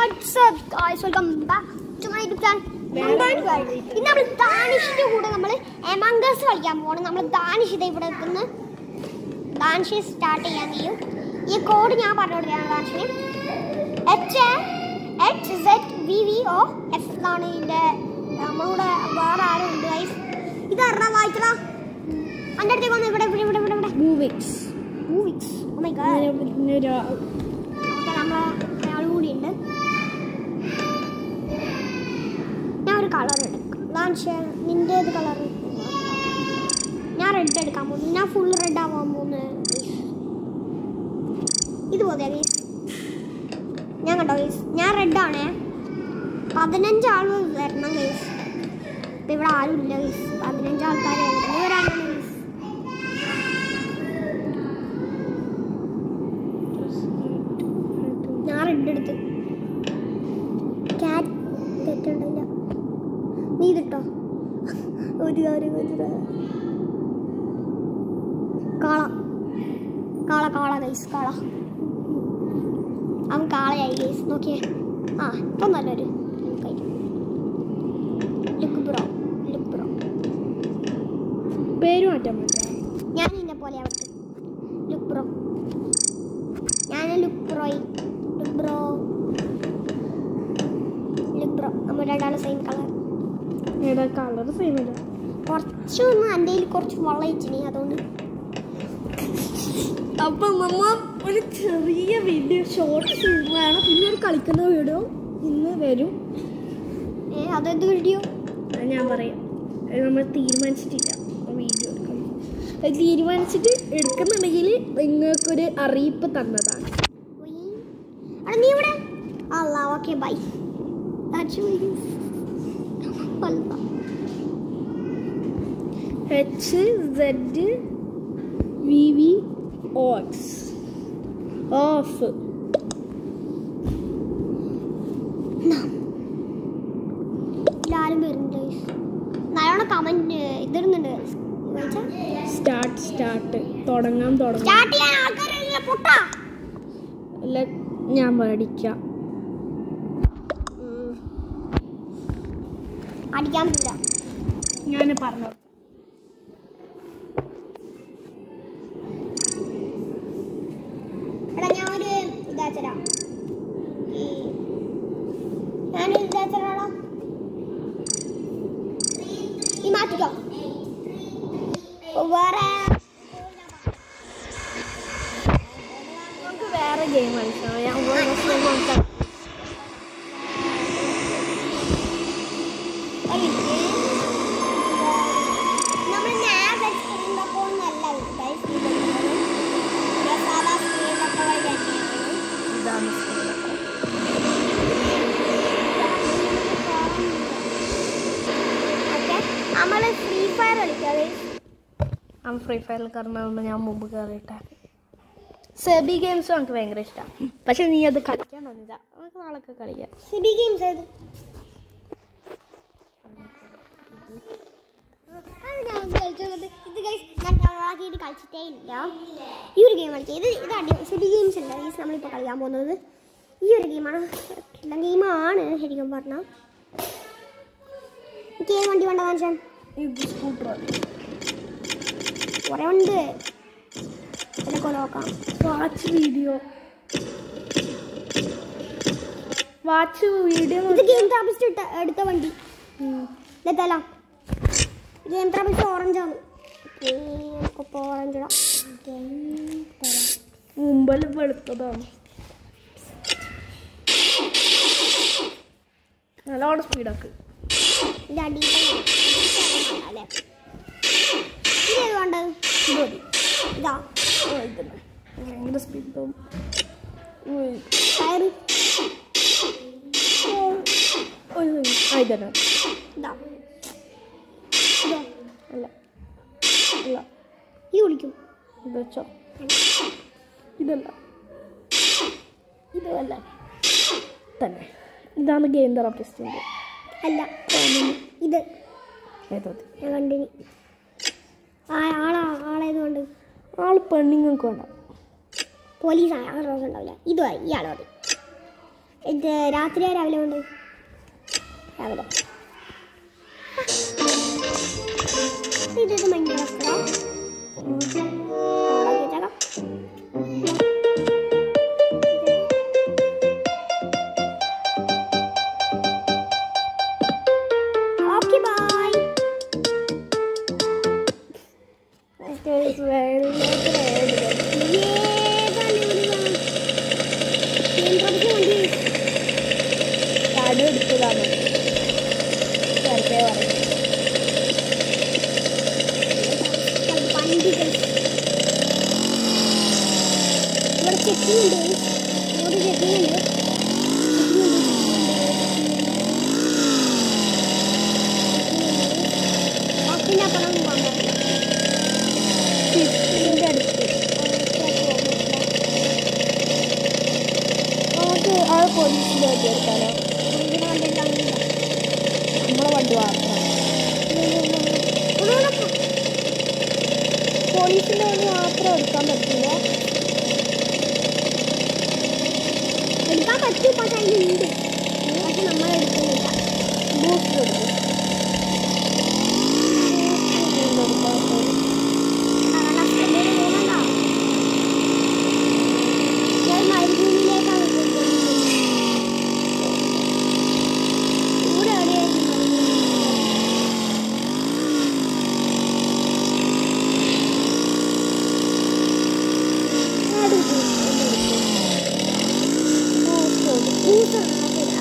WhatsApp guys welcome back to my YouTube channel ഇന്ന് നമ്മൾ ദാനിഷിന്റെ കൂടെ നമ്മൾ എമംഗസ് കളിക്കാൻ പോകണം നമ്മൾ ദാനിഷ് ഇത് ഇവിടെ എത്തുന്നു ദാനിഷ് സ്റ്റാർട്ട് ചെയ്യാൻ ചെയ്യും ഈ കോഡ് ഞാൻ പറഞ്ഞു കൊടുക്കുകയാണ് ദാനിഷിന് H H Z V V O F എന്നാണ് ഇതിൻ്റെ നമ്മളുടെ വേറെ ആരും ഉണ്ട് ഗൈസ് ഇത് അറിയാൻ വായിക്കടാ എൻ്റെ അടുത്തേക്ക് വന്ന് ഇവിടെ ഇവിടെ ഇവിടെ ഇവിടെ ഇവിടെ മൂവിക്സ് മൂവിക്സ് ഓ മൈ ഗാഡ് ഒരു ഓക്കെ നമ്മളെ ഒരാൾ കൂടി ഉണ്ട് ഞാൻ ഒരു കളർ എടുക്കാം ലാൻഷ് നിന്റെ ഏത് കളർ ഞാൻ റെഡ് എടുക്കാൻ പോകുന്നു ഞാൻ ഫുൾ റെഡ് ആവാൻ പോകുന്നു ഇത് പോതെ ഗീസ് ഞാൻ കണ്ടോ ഗീസ് ഞാൻ റെഡ് ആണേ പതിനഞ്ച് ആൾ വരണം ഗീസ് ഇപ്പം ഇവിടെ ആരും ഇല്ല ഗീസ് പതിനഞ്ച് ആൾക്കാർ വരാനാണ് ഗീസ് ഞാൻ റെഡ് എടുത്ത് ക്യാറ്റ് തെറ്റുണ്ടല്ല നീ ഇതിട്ടോ ഒരു കാര്യം വെച്ചിട്ട് കാള കാള കാള ഗൈസ് കാള അവൻ കാളയായി ഗൈസ് നോക്കിയേ ആ ഇപ്പം നല്ലൊരു ലുക്ക് ബ്രോ ലുക്ക് ബ്രോ പേര് മാറ്റാൻ പറ്റാ ഞാൻ നിന്നെ പോലെ ആവട്ടെ ലുക്ക് ബ്രോ ഞാൻ ലുക്ക് ബ്രോയി ലുക്ക് ബ്രോ ലുക്ക് ബ്രോ നമ്മൾ രണ്ടാളും സെയിം കളർ ഏതാ കളർ സെയിം ഇല്ല കുറച്ചൊന്ന് എൻ്റെ കയ്യിൽ കുറച്ച് വെള്ളയിച്ചിനി അതുകൊണ്ട് അപ്പൊ നമ്മ ഒരു ചെറിയ വീഡിയോ ഷോർട്ട് ഫിലിമാണ് പിന്നെ ഒരു കളിക്കുന്ന വീഡിയോ ഇന്ന് വരും ഏ അതെന്ത് വീഡിയോ അത് ഞാൻ പറയാം അത് നമ്മൾ തീരുമാനിച്ചിട്ടില്ല വീഡിയോ എടുക്കണം അത് തീരുമാനിച്ചിട്ട് എടുക്കുന്നുണ്ടെങ്കിൽ നിങ്ങൾക്കൊരു അറിയിപ്പ് തന്നതാണ് അവിടെ നീ ഇവിടെ അല്ല okay bye H Z V V ഓക്സ് ഓഫ് എല്ലാവരും വരുന്നുണ്ട് നല്ലോണം കമന്റ് ഇതിടുന്നുണ്ട് സ്റ്റാർട്ട് സ്റ്റാർട്ട് തുടങ്ങാൻ തുടങ്ങാം സ്റ്റാർട്ട് ചെയ്യാൻ ആൾക്കാരില്ല പൊട്ടാ അല്ല ഞാൻ പഠിക്കാം അടിക്കാൻ പറ്റില്ല ഞാൻ പറഞ്ഞു എടാ ഞാൻ ഒരു ഇതാച്ചരാ ഈ ഞാനൊരു ഇതാച്ചരാടാ ഈ മാറ്റിക്കോ വേറെ നമുക്ക് വേറെ ഗെയിം കളിക്കാം ഞാൻ വേറെ നോക്കാം നമ്മൾ നാവ് എക്സ്പെരിമെൻ്റ് ഒന്നല്ല ഗൈസ് സാധാ സ്ക്രീനൊക്കെ വഴി തന്നെയാണ് ഇതാണ് ഓക്കെ നമ്മൾ ഫ്രീ ഫയർ കളിക്കാം guys. ഞാൻ ഫ്രീ ഫയറിൽ കയറുന്നതുകൊണ്ട് ഞാൻ മുമ്പ് കയറിയിട്ടേ സെബി ഗെയിംസ് നമുക്ക് ഭയങ്കര ഇഷ്ടമാണ് പക്ഷെ നീ അത് കളിക്കാൻ തോന്നില്ല നമുക്ക് നാളൊക്കെ കളിക്കാം സിബി ഗെയിംസ് ഏത് അത് ഞാൻ കളിച്ചത് ഇത് ഗൈസ് ഞാൻ ഡൗൺലോഡാക്കിയിട്ട് കളിച്ചിട്ടേ ഇല്ല ഈ ഒരു ഗെയിം കളിച്ചത് ഇത് ഇത് അടി സിബി ഗെയിംസ് അല്ല ഗൈസ് നമ്മളിപ്പോൾ കളിക്കാൻ പോകുന്നത് ഈ ഒരു ഗെയിമാണ് എല്ലാം ഗെയിമാണ് ശരിക്കും പറഞ്ഞാൽ എനിക്ക് ഏത് വണ്ടി വേണ്ട മനുഷ്യൻ ഇത് സ്കൂട്ടർ കുറേ ഉണ്ട് ഇതൊക്കെ നോക്കാം വാച്ച് വീഡിയോ വാച്ച് വീഡിയോ ഇത് ഗെയിം ട്രാപ്പിസ്റ്റ് ഇട്ട എടുത്ത വണ്ടി ഇതെത്തല്ല ഗെയിം ട്രാപ്പിസ്റ്റ് ഓറഞ്ച് ആണ് ഇപ്പോൾ ഓറഞ്ച് ഇടാം മുമ്പിൽ വെളുത്തതാണ് നല്ലോണം സ്പീഡാക്ക് ഇത് അടിയിൽ അല്ലേ ഇതേത് വേണ്ടത് ഇത് മതി ഇതാ ആ, ഇതന്നെ ഭയങ്കര സ്പീഡ് പോകും ടയർ ആ ഇതന്നെ ഇതാ ഇതോ അല്ല അല്ല ഇത് കുടിക്കും ഇത് വെച്ചോ ഇതല്ല ഇതല്ല തന്നെ ഇതാണ് ഗെയിം തെറാപ്പിസ്റ്റിൻ്റെ അല്ല ഇത് ഏതത് ഞാൻ കണ്ടിനി ആ ആളാ ആളേതുകൊണ്ട് ആൾ പെണ്ണുങ്ങൾക്ക് വേണ്ട പോലീസാണ് ആ റോസ് ഉണ്ടാവില്ല ഇതുമായി ഇയാൾ മതി ഇത് രാത്രിയാ രാവിലെ കൊണ്ട് രാവിലെ ഇത് മഞ്ഞ വസ്ത്രം ഓക്കെ ബൈ കട എടുത്തതാണ് വെറുതെ പറഞ്ഞു വണ്ടികൾ ഇവിടെ ചെക്കിംഗ് ഉണ്ട് ഇവിടെ ചെക്കിംഗ് ഉണ്ട് പിന്നെ അപ്പം നമുക്ക് പോകാൻ ഫിഫ്റ്റീൻ്റെ അടുത്ത് നമുക്ക് ആ പോലീസിൻ്റെ വണ്ടി എടുക്കാനോ നമ്മളെ വണ്ടി മാത്രം പോലീസിൻ്റെ വണ്ടി മാത്രം എടുക്കാൻ പറ്റില്ല എടുക്കാൻ പറ്റും പക്ഷെ അതിലുണ്ട് പക്ഷെ നമ്മൾ എടുക്കുന്നില്ല ബൂസ്റ്റർ എടുക്കും കാരണം ഹസ്ബൻഡിന് പോകുന്നുണ്ടോ ഞാൻ മരുഭൂമിയിലേക്കാണ് പോയിക്കൊണ്ടിരിക്കുന്നത് ഇവിടെ എവിടെയായിരുന്നു മരുഭൂമി? ബൂസ്റ്റ് ഉണ്ടോ?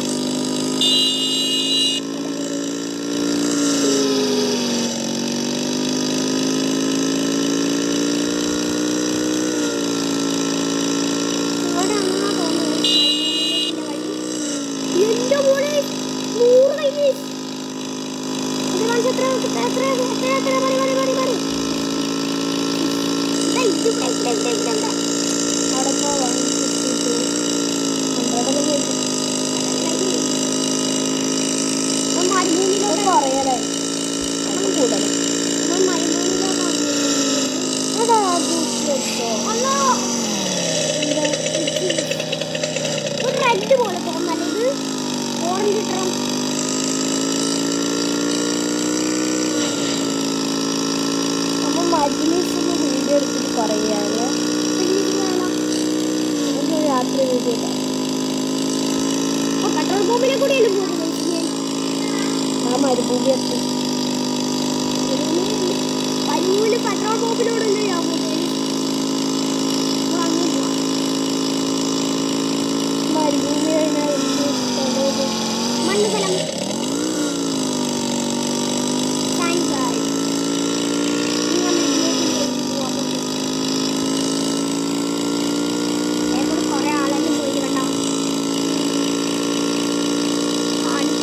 ഇവിടെ അങ്ങാ പോകുന്നത് മരുഭൂമിയിലേക്കുള്ള വഴി. എന്റെ മോനെ നൂറ് കഴിഞ്ഞ് ഇത് കാണിച്ച് എത്ര എത്ര എത്ര എത്ര മണി മണി മണി മണി ദാ ഇവിടെ ഇവിടെ ഇവിടെ ഇവിടെ ഇവിടെ അവിടെ പോവാൻ ഹൺഡ്രഡ് കഴിഞ്ഞു ഇപ്പം മരുഭൂമിയിലോട്ട് കുറയല്ലേ അത് കൂടുതൽ ഇപ്പം മരുഭൂമിയിലോട്ടാണ് അതാ ബൂസ്റ്റർ എടുത്തോ അല്ലോ ഒരു റെഡ് പോലെ തോന്നല്ലേ ഇത് ഓറഞ്ച് ഇട്ടണം നമ്മൾ മജ്ലിസിന് വീഡിയോ എടുത്തിട്ട് പറയുകയാണ് നമുക്ക് രാത്രി വീഡിയോ ഇടാം പെട്രോൾ പമ്പിലെ കൂടിയല്ലേ പോകുന്നത് ആ മരുഭൂമി എത്തി പയ്യൂര് പെട്രോൾ പമ്പിലൂടെയല്ലേ ഞാൻ പോകുന്നത് അപ്പോൾ അങ്ങ് പോവാം. മരുഭൂമി കഴിഞ്ഞാൽ എനിക്ക് ഇഷ്ടമുള്ളത് മണ്ണുകലം സാനിറ്റായി ഇനി നമ്മൾ ഇതിലേക്ക് പോകാൻ പോകുന്നു കുറേ ആളെല്ലാം പോയി കണ്ടോ ആണ്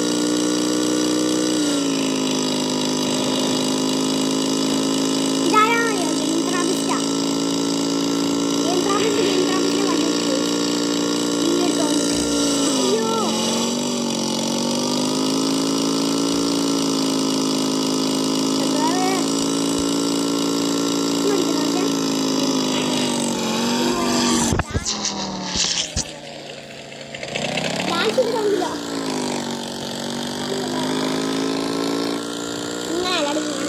ഇതാരാ യന്ത്രാഭിഷ്ട യന്ത്രാഭിഷ്ട യന്ത്രാഭിഷ്ട വണ്ടി നീ എടുത്തോണ്ട് അയ്യോ അതാണ് മടിക്കണോക്കെ ഡാൻസ് ചെയ്തിട്ടില്ല ഇങ്ങനെ അലടി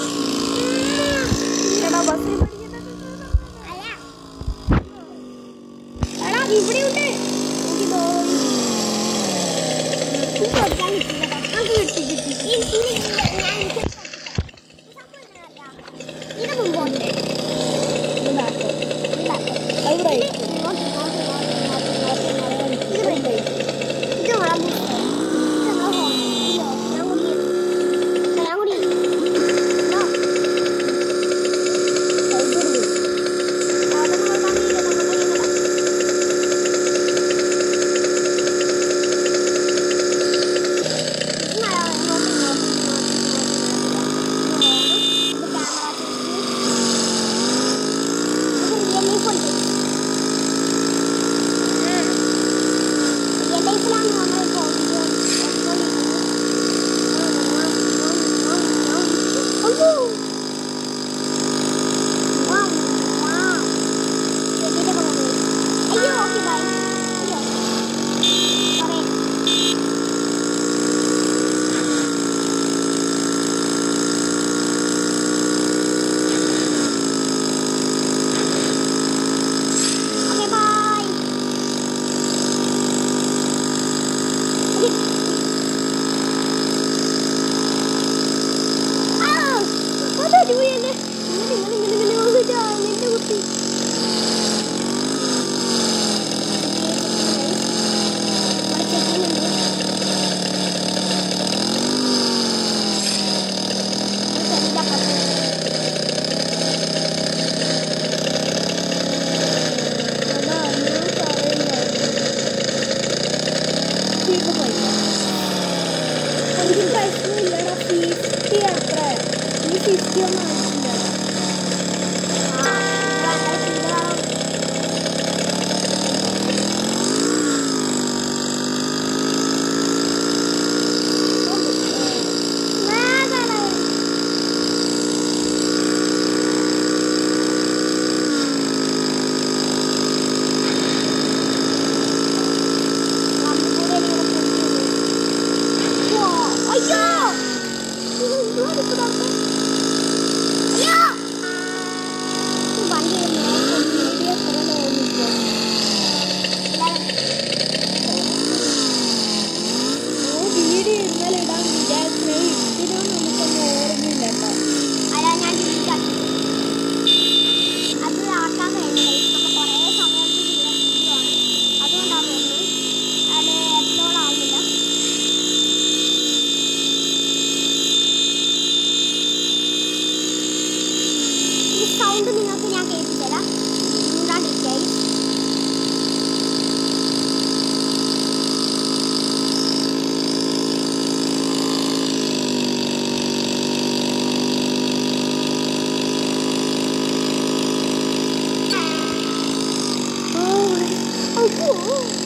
എടാ ബസ്സിൽ അല്ല എടാ ഇവിടെയുണ്ട് എനിക്ക് തോന്നി ഇത് കൊടുക്കാൻ കിട്ടില്ല നമുക്ക് കിട്ടി കിട്ടി ഈ ഇതിന് ഇല്ല, ഞാൻ എനിക്ക് ഇത് മുമ്പോട്ട് ഇത് ബാക്കോ ഇല്ല. അത് റൈറ്റ് ഇങ്ങോട്ട്, ഇങ്ങോട്ട്, ഇങ്ങോട്ട്, ഇങ്ങോട്ട്, ഇങ്ങോട്ട്, ഇങ്ങോട്ട്. ഇത് ഇത് right. ഇത് നമ്മളെ ബുക്ക്. ഇത് നമ്മളെ phone. അയ്യോ, ഞാൻ കുടി. ഞാൻ കുടി. No. അവിടെ നമ്മൾ വന്നില്ല, നമ്മൾ പോയില്ല. Woo.